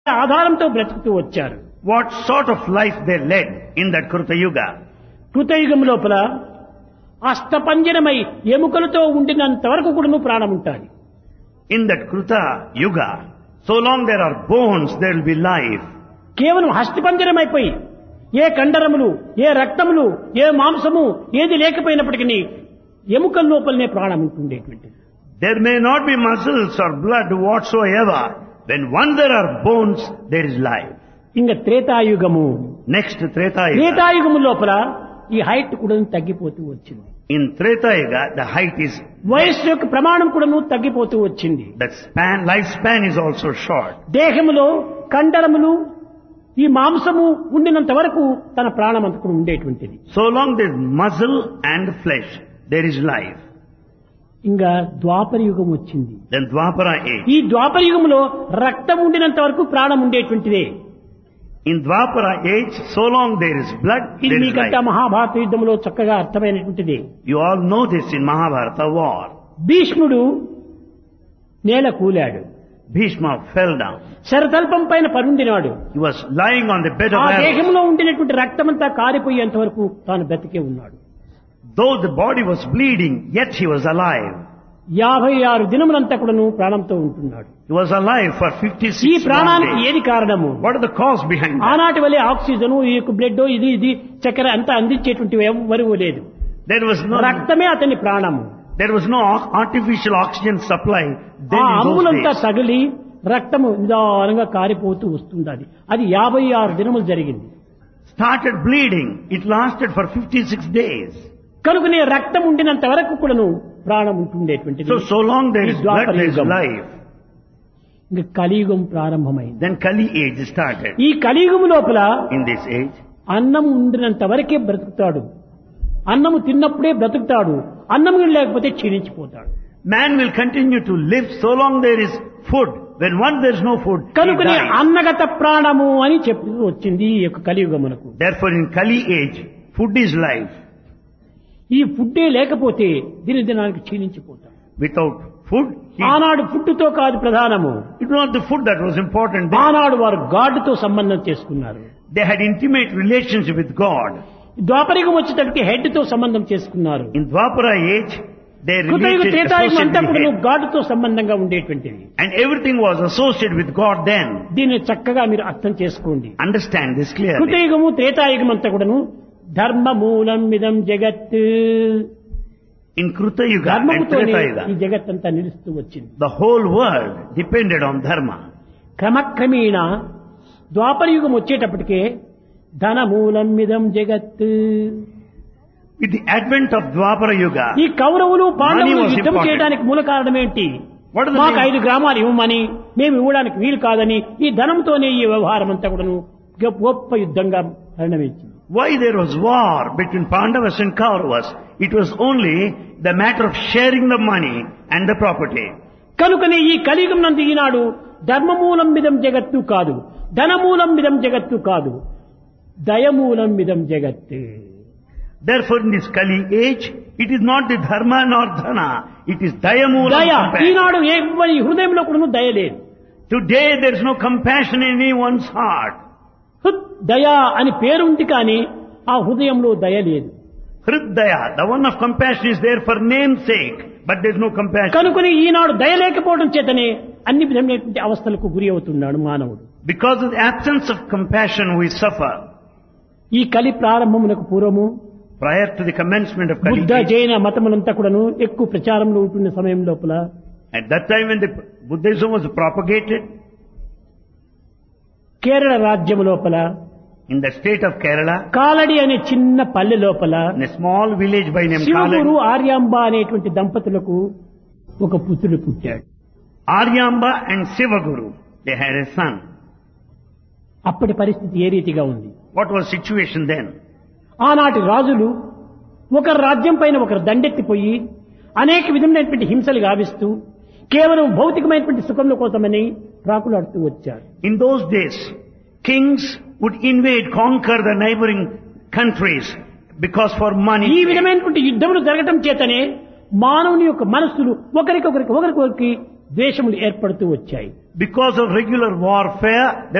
ఆధారంతో బ్రతుకుతూ వచ్చారు What sort of life they led in that Kruta Yuga? కృతయుగం లోపల అష్టపంజరమై ఎముకలతో ఉండినంత వరకు కూడాను ప్రాణం ఉంటుంది In that Kruta Yuga, so long there are bones, there will be life. కేవలం హస్తిపంజరమైపోయి ఏ కండరములు ఏ రక్తములు ఏ మాంసము ఏది లేకపోయినప్పటికీ ఎముకల లోపలనే ప్రాణం ఉంటుండేటువంటిది There may not be muscles or blood whatsoever. When once there are bones, there is life. ఇంకా త్రేతాయుగము Next Treta Yuga. త్రేతాయుగము లోపల ఈ హైట్ కూడా తగ్గిపోతూ వచ్చింది In Treta Yuga, the height is, వయస్సు యొక్క ప్రమాణం కూడాను తగ్గిపోతూ వచ్చింది the span, lifespan is also short. దేహములో కండరములు ఈ మాంసము ఉండినంత వరకు తన ప్రాణం అంతకు ఉండేటువంటిది So long there is muscle and flesh, there is life. ఇంకా ద్వాపర యుగం వచ్చింది Then Dwapara age. ఈ ద్వాపర యుగంలో రక్తం ఉండినంత వరకు ప్రాణం ఉండేటువంటిదే In Dwapara age, so long there is blood, ఇది there is మీకంతా life. మహాభారత యుద్ధంలో చక్కగా అర్థమైనటువంటిది You all know this in Mahabharata war. భీష్ముడు నేల కూలాడు Bhishma fell down. శరతల్పం పైన పరుండినాడు He was lying on the bed of ఆ arrows. దేహంలో ఉండినటువంటి రక్తమంతా కారిపోయేంత వరకు తాను బ్రతికే ఉన్నాడు Though the body was bleeding, yet he was alive. యాభై ఆరు దినములంతా కూడాను ప్రాణంతో ఉంటున్నాడు He was alive for ఈ 56 long ప్రాణానికి days. ఏది కారణము What are the cause behind that? ఆనాటి వల్లే ఆక్సిజన్ ఈ యొక్క బ్లడ్ ఇది ఇది చక్కెర అంతా అందించేటువంటి ఎవరు లేదు There was no, రక్తమే అతని ప్రాణము there was no ar- artificial oxygen supply ఆ then in those అమ్ములంతా days. తగిలి రక్తము నిదానంగా కారిపోతూ వస్తుంది అది యాభై ఆరు దినములు జరిగింది Started bleeding. It lasted for 56 days. కనుకనే రక్తం ఉండినంత వరకు కూడాను ప్రాణం ఉంటుండేటువంటిది So, so long there is ఈ blood, ద్వాపర there is యుగం. life. ఇంకా కలియుగం ప్రారంభమైంది Then Kali age started. ఈ కలియుగం లోపల In this age, అన్నం ఉండినంత వరకే బ్రతుకుతాడు అన్నము తిన్నప్పుడే బ్రతుకుతాడు అన్నం లేకపోతే క్షీణించిపోతాడు man will continue to live so long there is food. When once there is no food, he కనుకనే dies. అన్నగత ప్రాణము అని చెప్పి వచ్చింది ఈ యొక్క కలియుగమునకు Therefore, in Kali age, food is life. ఈ ఫుడ్డే లేకపోతే దిన దినానికి క్షీణించిపోతాం Without food, he, ఆనాడు ఫుడ్తో కాదు ప్రధానము it was not the food that was important. They, ఆనాడు వారు గాడ్తో సంబంధం చేసుకున్నారు they had intimate relationship with God. ద్వాపరికం వచ్చేటప్పటికి హెడ్ తో సంబంధం చేసుకున్నారు In Dwapara age, they కృతయుగ related Treta Yuga associated అంతా with కూడా head. గాడ్తో సంబంధంగా ఉండేటువంటిది And everything was associated with God then. దీన్ని చక్కగా మీరు అర్థం చేసుకోండి Understand this clearly. కృతయుగము త్రేతాయుగం అంతా కూడాను ధర్మ మూలం మిదం జగత్ In Kruta Yuga and ధర్మముతోనే Treta ఈ Yuga, జగత్ అంతా నిలుస్తూ వచ్చింది the whole world depended on dharma. క్రమక్రమేణ ద్వాపర యుగం వచ్చేటప్పటికే ధన మూలం మిదం జగత్ With the advent of Dwapara Yuga, ఈ కౌరవులు పాండవులు Money was యుద్ధం important. చేయడానికి మూల కారణం ఏంటి What are the మాకు main- ఐదు గ్రామాలు ఇవ్వమని మేము ఇవ్వడానికి వీలు కాదని ఈ ధనంతోనే ఈ వ్యవహారం అంతా కూడాను గొప్ప గొప్ప యుద్ధంగా పరిణమించింది why there was war between Pandavas and Kauravas? It was only the matter of sharing the money and the property. కనుకనే ఈ కలియుగం నందు ఈనాడు ధర్మమూలం మిదం జగత్తు కాదు ధనమూలం మిదం జగత్తు కాదు దయమూలం మిదం జగత్ Therefore, in this Kali age, it is not the dharma nor dhana, it is dayamula. దయ compassion. ఈనాడు ఎవరి హృదయంలో కూడా దయ లేదు Today, there is no compassion in anyone's heart. హృద్ దయ అని పేరుంది కానీ ఆ హృదయంలో దయ లేదు Hridaya, the one of compassion is there for name's sake, but there is no compassion. కనుకొని ఈనాడు దయ లేకపోవడం చేతనే అన్ని విధమైనటువంటి అవస్థలకు గురి అవుతున్నాడు మానవుడు Because of the absence of compassion, we suffer. ఈ కలి ప్రారంభమునకు పూర్వము Prior to the commencement of Kali Buddha age, జైన మతములంతా కూడాను ఎక్కువ ప్రచారంలో ఉంటున్న సమయం లోపల at that time when the Buddhism was propagated Kerala రాజ్యం లోపల in the state of Kerala, Kalady అనే చిన్న పల్లె లోపల in a small village by name Shivaguru Kaladi, Aryamba అనేటువంటి దంపతులకు ఒక పుత్రుడు పుట్టాడు Aryamba and Sivaguru, they had a son. అప్పటి పరిస్థితి ఏ రీతిగా ఉంది What was situation then? ఆనాటి రాజులు ఒకరు రాజ్యం పైన ఒకరు దండెత్తిపోయి అనేక విధమైనటువంటి హింసలు గావిస్తూ కేవలం భౌతికమైనటువంటి సుఖంలో కోసమని ప్రాకులాడుతూ వచ్చారు In those days, kings would invade, conquer the neighboring countries because for ఈ money. విధమైనటువంటి యుద్ధములు జరగటం చేతనే మానవుని యొక్క మనస్సులు ఒకరికొకరికి ఒకరికొకరికి ద్వేషములు ఏర్పడుతూ వచ్చాయి Because of regular warfare,